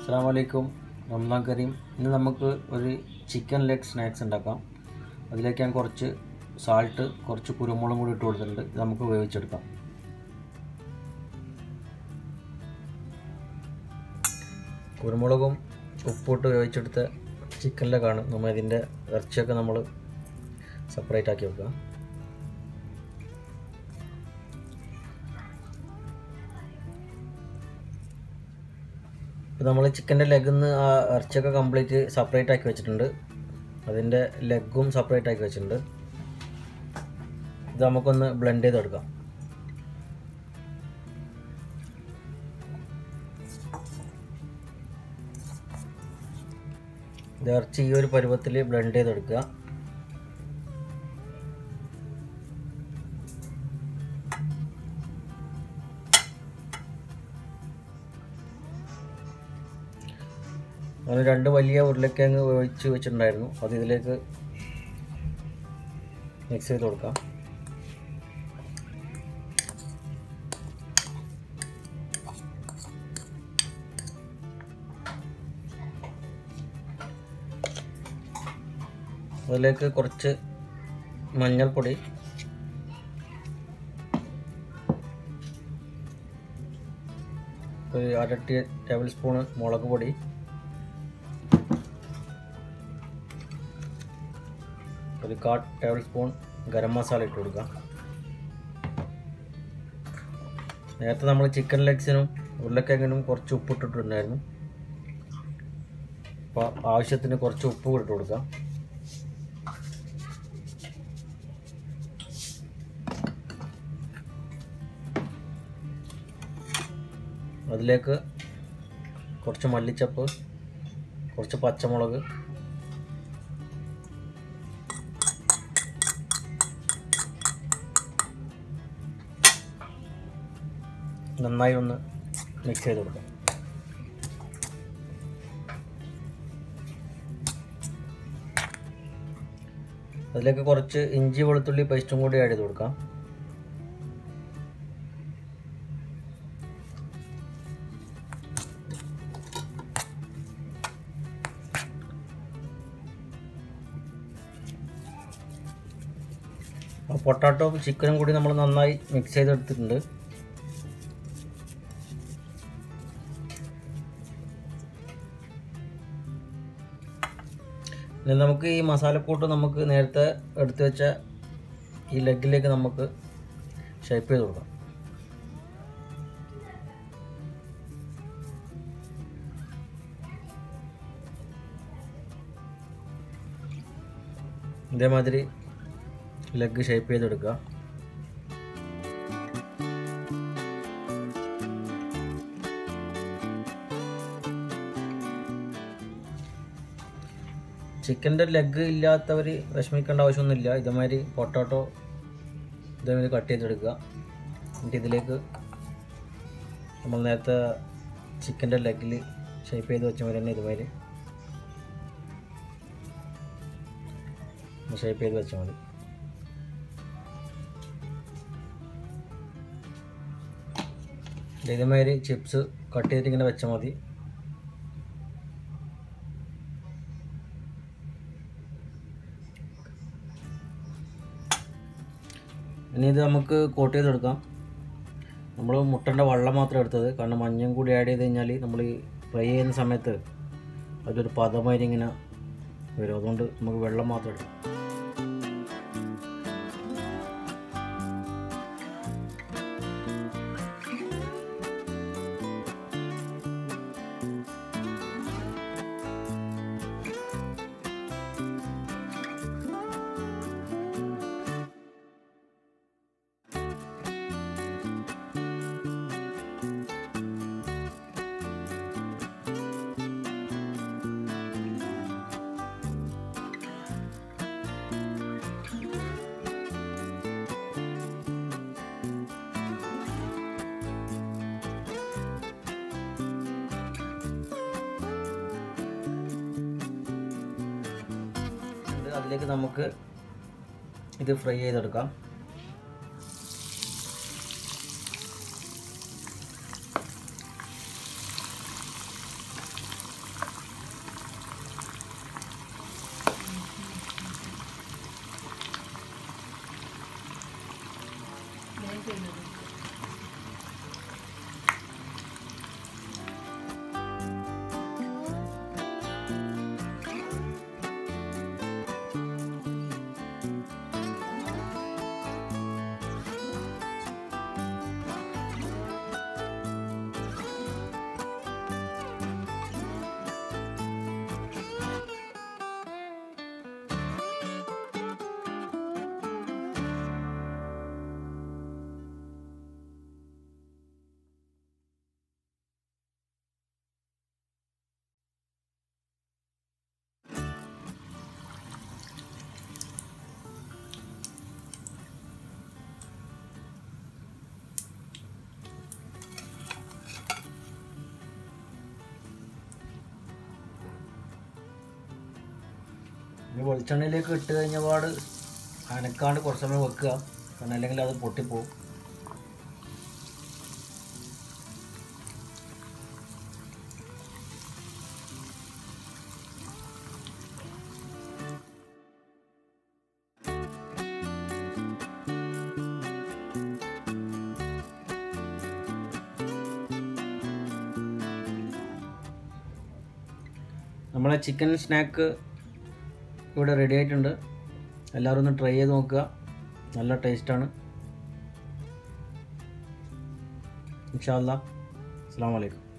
അസ്സാം വലൈക്കും റംസാൻ കരീം ഇന്ന് നമുക്ക് ഒരു ചിക്കൻ ലെഗ് സ്നാക്സ് ഉണ്ടാക്കാം അതിലേക്ക് ഞാൻ കുറച്ച് സാൾട്ട് കുറച്ച് കുരുമുളകും കൂടി ഇട്ട് കൊടുത്തിട്ടുണ്ട് ഇത് നമുക്ക് വേവിച്ചെടുക്കാം കുരുമുളകും ഉപ്പിട്ട് വേവിച്ചെടുത്ത ചിക്കൻ ലെഗാണ് നമ്മൾ ഇതിൻ്റെ ഇറച്ചിയൊക്കെ നമ്മൾ സെപ്പറേറ്റ് ആക്കി വെക്കുക ഇപ്പോൾ നമ്മൾ ചിക്കൻ്റെ ലെഗിൽ നിന്ന് ആ ഇറച്ചിയൊക്കെ കംപ്ലീറ്റ് സെപ്പറേറ്റ് ആക്കി വെച്ചിട്ടുണ്ട് അതിൻ്റെ ലെഗും സെപ്പറേറ്റ് ആക്കി വെച്ചിട്ടുണ്ട് ഇത് നമുക്കൊന്ന് ബ്ലെൻഡ് ചെയ്തെടുക്കാം ഇത് ഇറച്ചി ഈ ഒരു പരുവത്തിൽ ബ്ലെൻഡ് ചെയ്തെടുക്കുക അങ്ങനെ രണ്ട് വലിയ ഉരുളക്കിഴങ്ങ് വേവിച്ച് വെച്ചിട്ടുണ്ടായിരുന്നു അത് ഇതിലേക്ക് മിക്സ് ചെയ്ത് കൊടുക്കാം അതിലേക്ക് കുറച്ച് മഞ്ഞൾപ്പൊടി ഒരു അര ടീ ടേബിൾ സ്പൂണ് മുളക് പൊടി ഒരു കാ ടേബിൾ സ്പൂൺ ഗരം മസാല ഇട്ട് കൊടുക്കുക നേരത്തെ നമ്മൾ ചിക്കൻ ലെഗ്സിനും ഉരുളക്കിഴങ്ങിനും കുറച്ച് ഉപ്പ് ഇട്ടിട്ടുണ്ടായിരുന്നു അപ്പോൾ ആവശ്യത്തിന് കുറച്ച് ഉപ്പ് കൂടി ഇട്ട് കൊടുക്കാം അതിലേക്ക് കുറച്ച് മല്ലിച്ചപ്പ് കുറച്ച് പച്ചമുളക് നന്നായി ഒന്ന് മിക്സ് ചെയ്ത് കൊടുക്കാം അതിലേക്ക് കുറച്ച് ഇഞ്ചി വെളുത്തുള്ളി പേസ്റ്റും കൂടി ആഡ് ചെയ്ത് കൊടുക്കാം പൊട്ടാറ്റോ ചിക്കനും കൂടി നമ്മൾ നന്നായി മിക്സ് ചെയ്തെടുത്തിട്ടുണ്ട് ഇനി നമുക്ക് ഈ മസാലക്കൂട്ട് നമുക്ക് നേരത്തെ എടുത്തു വെച്ച ഈ ലെഗിലേക്ക് നമുക്ക് ഷേപ്പ് ചെയ്ത് കൊടുക്കാം ഇതേമാതിരി ലെഗ് ഷേപ്പ് ചെയ്തെടുക്കുക ചിക്കൻ്റെ ലെഗ് ഇല്ലാത്തവർ വിഷമിക്കേണ്ട ആവശ്യമൊന്നുമില്ല ഇതേമാതിരി പൊട്ടാറ്റോ ഇതേമാതിരി കട്ട് ചെയ്തെടുക്കുക എന്നിട്ട് ഇതിലേക്ക് നമ്മൾ നേരത്തെ ചിക്കൻ്റെ ലെഗിൽ ഷേപ്പ് ചെയ്ത് വെച്ച മാതിരി തന്നെ ഇതുമാതിരി ഷേപ്പ് ചെയ്ത് വെച്ചാൽ മതി ഇതേമാതിരി ചിപ്സ് കട്ട് ചെയ്തിട്ട് ഇങ്ങനെ വെച്ചാൽ മതി ഇനി ഇത് നമുക്ക് കോട്ട് ചെയ്തെടുക്കാം നമ്മൾ മുട്ടൻ്റെ വെള്ളം മാത്രം എടുത്തത് കാരണം മഞ്ഞയും കൂടി ആഡ് ചെയ്ത് കഴിഞ്ഞാൽ നമ്മൾ ഫ്രൈ ചെയ്യുന്ന സമയത്ത് അതൊരു പദമാതിരി ഇങ്ങനെ വരും അതുകൊണ്ട് നമുക്ക് വെള്ളം മാത്രം എടുക്കാം അതിലേക്ക് നമുക്ക് ഇത് ഫ്രൈ ചെയ്തെടുക്കാം ചെയ്യുന്നത് ഇനി വെളിച്ചെണ്ണയിലേക്ക് ഇട്ട് കഴിഞ്ഞ പാട് അനക്കാണ്ട് കുറച്ച് സമയം വെക്കുക കാരണം അല്ലെങ്കിൽ അത് പൊട്ടിപ്പോവും നമ്മളെ ചിക്കൻ സ്നാക്ക് ഇവിടെ റെഡി ആയിട്ടുണ്ട് എല്ലാവരും ഒന്ന് ട്രൈ ചെയ്ത് നോക്കുക നല്ല ടേസ്റ്റാണ് ഇൻഷാ അല്ലാ അസ്സാം വലൈക്കും